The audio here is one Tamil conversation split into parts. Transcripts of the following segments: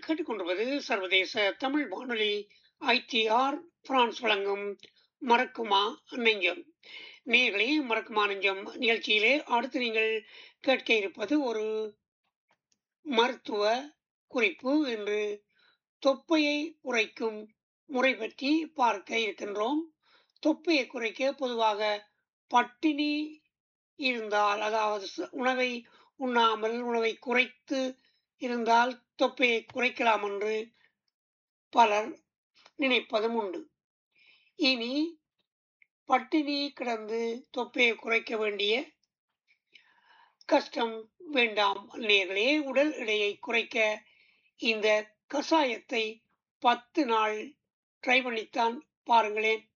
கேட்டுக்கொண்டிருப்பது சர்வதேச தமிழ் வானொலி ஐடிஆர் பிரான்ஸ் வழங்கும் மறக்குமா நெஞ்சம் நேர்களே மறக்குமா நெஞ்சம் நிகழ்ச்சியிலே அடுத்து நீங்கள் கேட்க இருப்பது ஒரு மருத்துவ குறிப்பு என்று தொப்பையை குறைக்கும் முறை பற்றி பார்க்க இருக்கின்றோம் தொப்பையை குறைக்க பொதுவாக பட்டினி இருந்தால் அதாவது ச- உணவை உண்ணாமல் உணவை குறைத்து இருந்தால் தொப்பையை குறைக்கலாம் என்று பலர் நினைப்பதும் உண்டு இனி பட்டினி கிடந்து தொப்பையை குறைக்க வேண்டிய கஷ்டம் வேண்டாம் நேர்களே உடல் எடையை குறைக்க இந்த கசாயத்தை பத்து நாள் ட்ரை பண்ணித்தான் பாருங்களேன்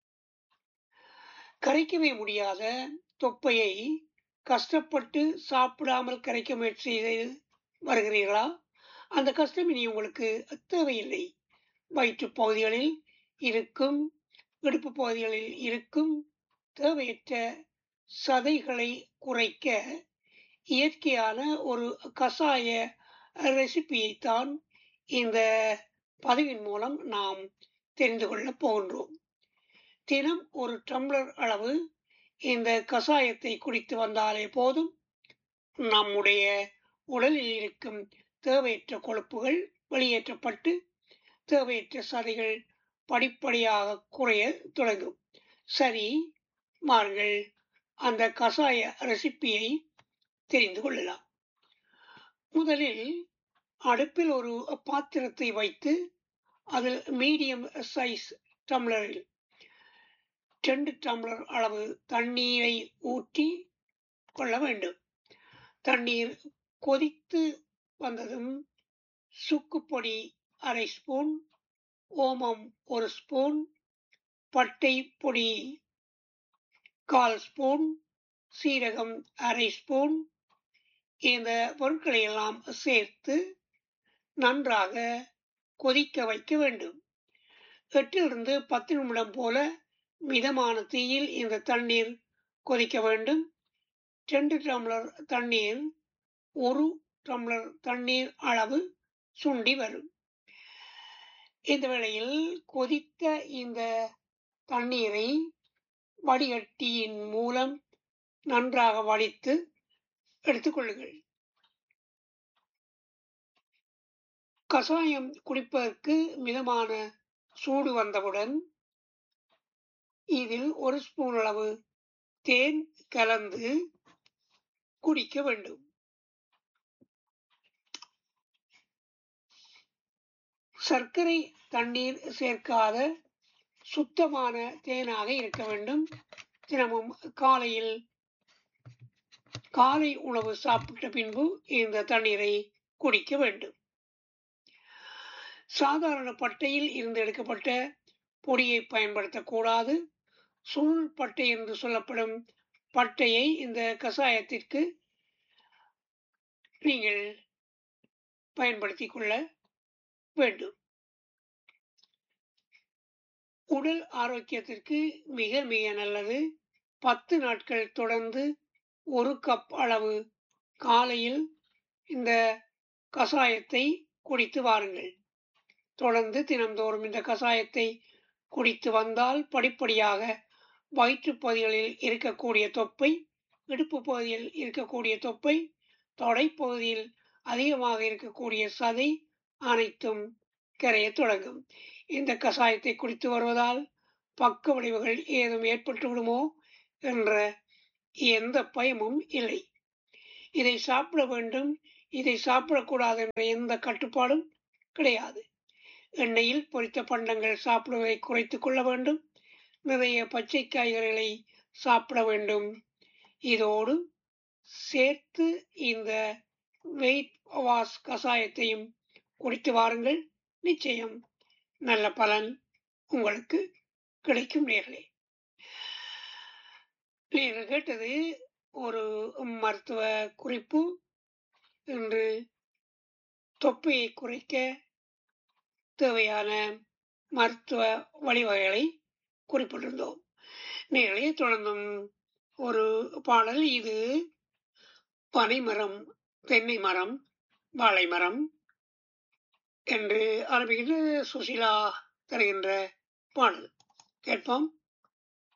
கரைக்கவே முடியாத தொப்பையை கஷ்டப்பட்டு சாப்பிடாமல் கரைக்க முயற்சி செய்து வருகிறீர்களா அந்த கஷ்டம் இனி உங்களுக்கு தேவையில்லை வயிற்றுப் பகுதிகளில் இருக்கும் இடுப்பு பகுதிகளில் இருக்கும் தேவையற்ற சதைகளை குறைக்க இயற்கையான ஒரு கசாய ரெசிபியைத்தான் இந்த பதிவின் மூலம் நாம் தெரிந்து கொள்ளப் போகின்றோம் தினம் ஒரு டம்ளர் அளவு இந்த கசாயத்தை குடித்து வந்தாலே போதும் நம்முடைய உடலில் இருக்கும் தேவையற்ற கொழுப்புகள் வெளியேற்றப்பட்டு தேவையற்ற சதைகள் படிப்படியாக குறைய தொடங்கும் சரி மாறுங்கள் அந்த கசாய ரெசிப்பியை தெரிந்து கொள்ளலாம் முதலில் அடுப்பில் ஒரு பாத்திரத்தை வைத்து அதில் மீடியம் சைஸ் டம்ளரில் ரெண்டு டம்ளர் அளவு தண்ணீரை ஊற்றி கொள்ள வேண்டும் தண்ணீர் கொதித்து வந்ததும் சுக்குப்பொடி அரை ஸ்பூன் ஓமம் ஒரு ஸ்பூன் பட்டை பொடி கால் ஸ்பூன் சீரகம் அரை ஸ்பூன் இந்த பொருட்களை எல்லாம் சேர்த்து நன்றாக கொதிக்க வைக்க வேண்டும் எட்டிலிருந்து பத்து நிமிடம் போல மிதமான தீயில் இந்த தண்ணீர் கொதிக்க வேண்டும் ரெண்டு டம்ளர் தண்ணீர் ஒரு டம்ளர் தண்ணீர் அளவு சுண்டி வரும் இந்த வேளையில் கொதித்த இந்த தண்ணீரை வடிகட்டியின் மூலம் நன்றாக வடித்து எடுத்துக்கொள்ளுங்கள் கசாயம் குடிப்பதற்கு மிதமான சூடு வந்தவுடன் இதில் ஒரு ஸ்பூன் அளவு தேன் கலந்து குடிக்க வேண்டும் சர்க்கரை தண்ணீர் சேர்க்காத சுத்தமான தேனாக இருக்க வேண்டும் தினமும் காலையில் காலை உணவு சாப்பிட்ட பின்பு இந்த தண்ணீரை குடிக்க வேண்டும் சாதாரண பட்டையில் இருந்து எடுக்கப்பட்ட பொடியை பயன்படுத்தக்கூடாது சுருள் பட்டை என்று சொல்லப்படும் பட்டையை இந்த கசாயத்திற்கு நீங்கள் பயன்படுத்திக் கொள்ள வேண்டும் உடல் ஆரோக்கியத்திற்கு மிக மிக நல்லது பத்து நாட்கள் தொடர்ந்து ஒரு கப் அளவு காலையில் இந்த கசாயத்தை குடித்து வாருங்கள் தொடர்ந்து தினந்தோறும் இந்த கசாயத்தை குடித்து வந்தால் படிப்படியாக வயிற்றுப் பகுதிகளில் இருக்கக்கூடிய தொப்பை இடுப்பு பகுதியில் இருக்கக்கூடிய தொப்பை தொடைப்பகுதியில் அதிகமாக இருக்கக்கூடிய சதை அனைத்தும் கரையத் தொடங்கும் இந்த கசாயத்தை குடித்து வருவதால் பக்க விளைவுகள் ஏதும் ஏற்பட்டு விடுமோ என்ற எந்த பயமும் இல்லை இதை சாப்பிட வேண்டும் இதை சாப்பிடக்கூடாது என்ற எந்த கட்டுப்பாடும் கிடையாது எண்ணெயில் பொரித்த பண்டங்கள் சாப்பிடுவதை குறைத்துக் கொள்ள வேண்டும் நிறைய பச்சை காய்கறிகளை சாப்பிட வேண்டும் இதோடு சேர்த்து இந்த வெயிட் வாஷ் கசாயத்தையும் குடித்து வாருங்கள் நிச்சயம் நல்ல பலன் உங்களுக்கு கிடைக்கும் நேர்களே நீங்கள் கேட்டது ஒரு மருத்துவ குறிப்பு என்று தொப்பையை குறைக்க தேவையான மருத்துவ வழிவகைகளை குறிப்பிட்டிருந்தோம் நேர்களே தொடர்ந்தும் ஒரு பாடல் இது பனைமரம் தென்னை மரம் வாழை மரம் என்று ஆரம்பிக்கின்ற சுசிலா தருகின்ற பாடல் கேட்போம்